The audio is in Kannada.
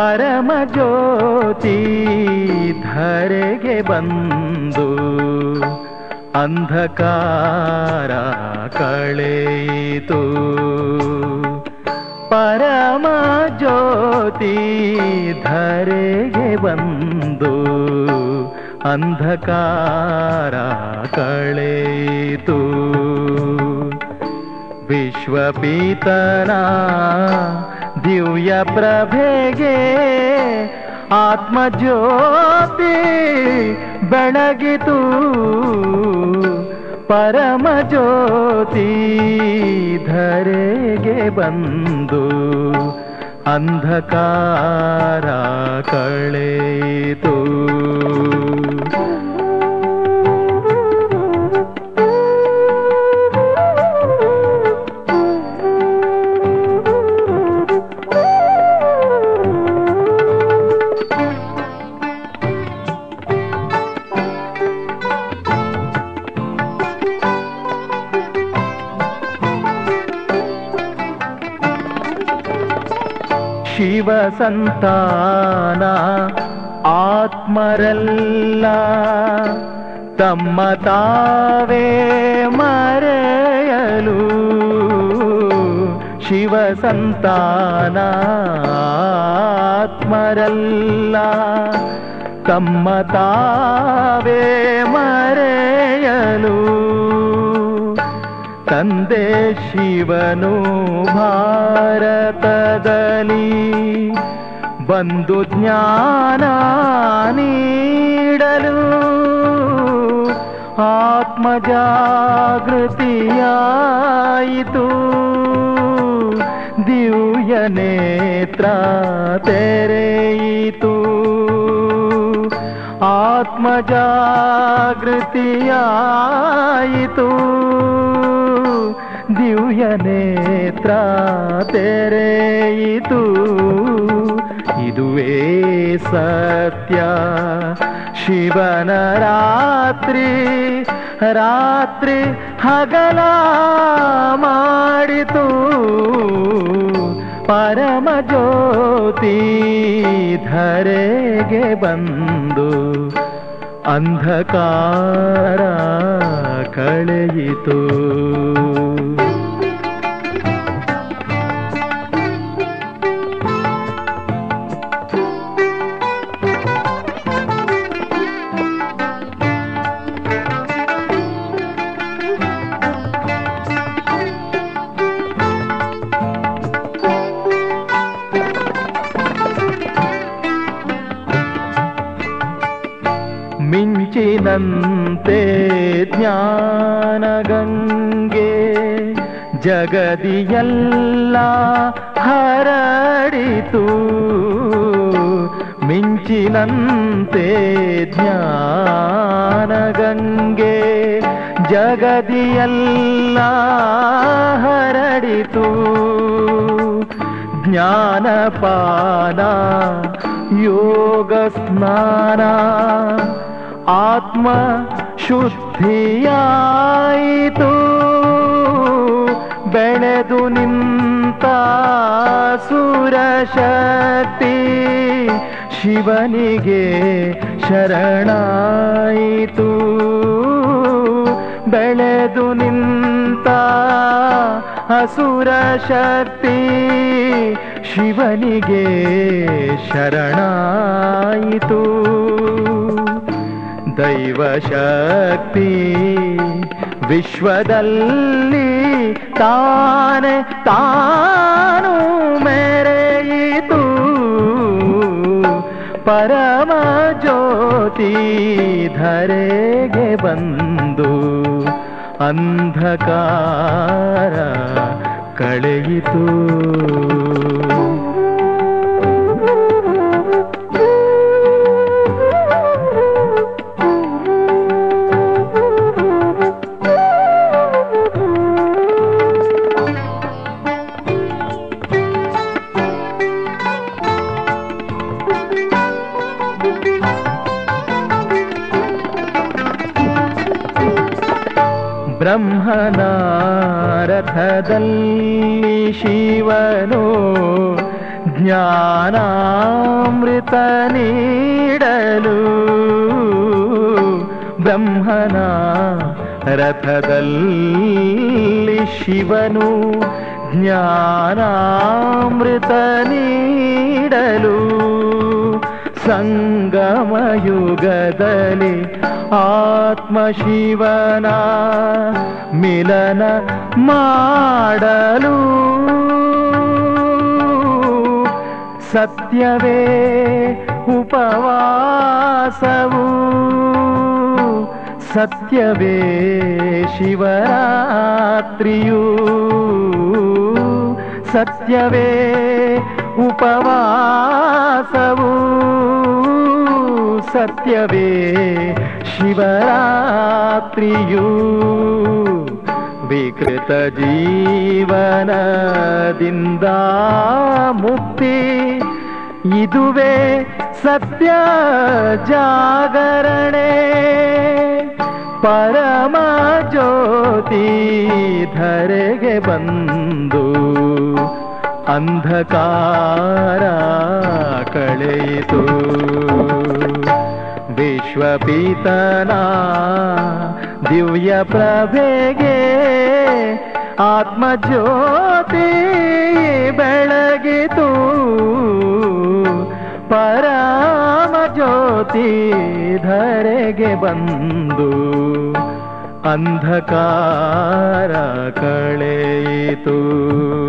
ಪರಮ ಜ್ಯೋತಿ ಧರೆಗೆ ಬಂದು ಅಂಧಕಾರ ಕಳೆಯಿತು ಪರಮ ಜ್ಯೋತಿ ಧರೆಗೆ ಬಂದು ಅಂಧಕಾರ ಕಳೆಯಿತು ವಿಶ್ವಪೀತನ ದಿವ್ಯ ಪ್ರಭೆಗೆ ಆತ್ಮಜ್ಯೋತಿ ಬೆಳಗಿತು ಪರಮ ಜ್ಯೋತಿ ಧರೆಗೆ ಬಂದು ಅಂಧಕಾರ ಕಳೆಯಿತು ಶಿವ ಸಂತಾನ ಆತ್ಮರಲ್ಲ ತಮ್ಮ ತಾವೇ ಮರೆಯಲು ಶಿವ ಸಂತಾನ ಆತ್ಮರಲ್ಲ ತಮ್ಮ ತಾವೇ ಮರೆಯಲು ತಂದೆ ಶಿವನು ಭಾರತದಲ್ಲಿ ಬಂದು ಜ್ಞಾನ ನೀಡಲು ಆತ್ಮಜಾಗೃತಿಯಾಯಿತು ದಿವ್ಯ ನೇತ್ರ ತೆರೆಯಿತು ಆತ್ಮಜಾಗೃತಿಯಾಯಿತು ದಿವ್ಯ ನೇತ್ರ ತೆರೆಯಿತು ಇದುವೇ ಸತ್ಯ ಶಿವನ ರಾತ್ರಿ ರಾತ್ರಿ ಹಗಲ ಮಾಡಿತು ಪರಮ ಜ್ಯೋತಿ ಧರೆಗೆ ಬಂದು ಅಂಧಕಾರ ಕಳೆಯಿತು ಮಿಂಚಿನಂತೆ ಜ್ಞಾನಗಂಗೆ ಜಗದಿಯೆಲ್ಲ ಹರಡಿತು ಮಿಂಚಿನಂತೆ ಜ್ಞಾನಗಂಗೆ ಜಗದಿಯೆಲ್ಲ ಹರಡಿತು ಜ್ಞಾನಪಾನ ಯೋಗ ಸ್ನಾನ ಆತ್ಮ ಶುದ್ಧಿಯಾಯಿತು ಬೆಳೆದು ನಿಂತ ಸುರಶಕ್ತಿ ಶಿವನಿಗೆ ಶರಣಾಯಿತು ಬೆಳೆದು ನಿಂತ ಅಸುರ ಶಕ್ತಿ ಶಿವನಿಗೆ ಶರಣಾಯಿತು ದೈವ ಶಕ್ತಿ ವಿಶ್ವದಲ್ಲಿ ತಾನೆ ತಾನು ಮೆರೆಯಿತು ಪರಮ ಜ್ಯೋತಿ ಧರೆಗೆ ಬಂದು ಅಂಧಕಾರ ಕಳೆಯಿತು ಬ್ರಹ್ಮನ ರಥದಲ್ಲಿ ಶಿವನು ಜ್ಞಾನಾಮೃತ ನೀಡಲು ಬ್ರಹ್ಮನ ರಥದಲ್ಲಿ ಶಿವನು ಜ್ಞಾನಾಮೃತ ನೀಡಲು ಸಂಗಮಯುಗದಲ್ಲಿ ಆತ್ಮಶಿವನ ಮಿಲನ ಮಾಡಲು ಸತ್ಯವೇ ಉಪವಾಸವು ಸತ್ಯವೇ ಶಿವರಾತ್ರಿಯು ಸತ್ಯವೇ ಉಪವಾಸವು ಸತ್ಯವೇ ಶಿವರಾತ್ರಿಯು ವಿಕೃತ ಜೀವನದಿಂದ ಮುಕ್ತಿ ಇದುವೇ ಸತ್ಯ ಜಾಗರಣೆ ಪರಮ ಜ್ಯೋತಿ ಧರೆಗೆ ಬಂದು ಅಂಧಕಾರ ಕಳೆಯಿತು ವಿಶ್ವಪೀತನ ದಿವ್ಯ ಪ್ರಭೆಗೆ ಆತ್ಮಜ್ಯೋತಿ ಬೆಳಗಿತು ಪರಮ ಜ್ಯೋತಿ ಧರೆಗೆ ಬಂದು ಅಂಧಕಾರ ಕಳೆಯಿತು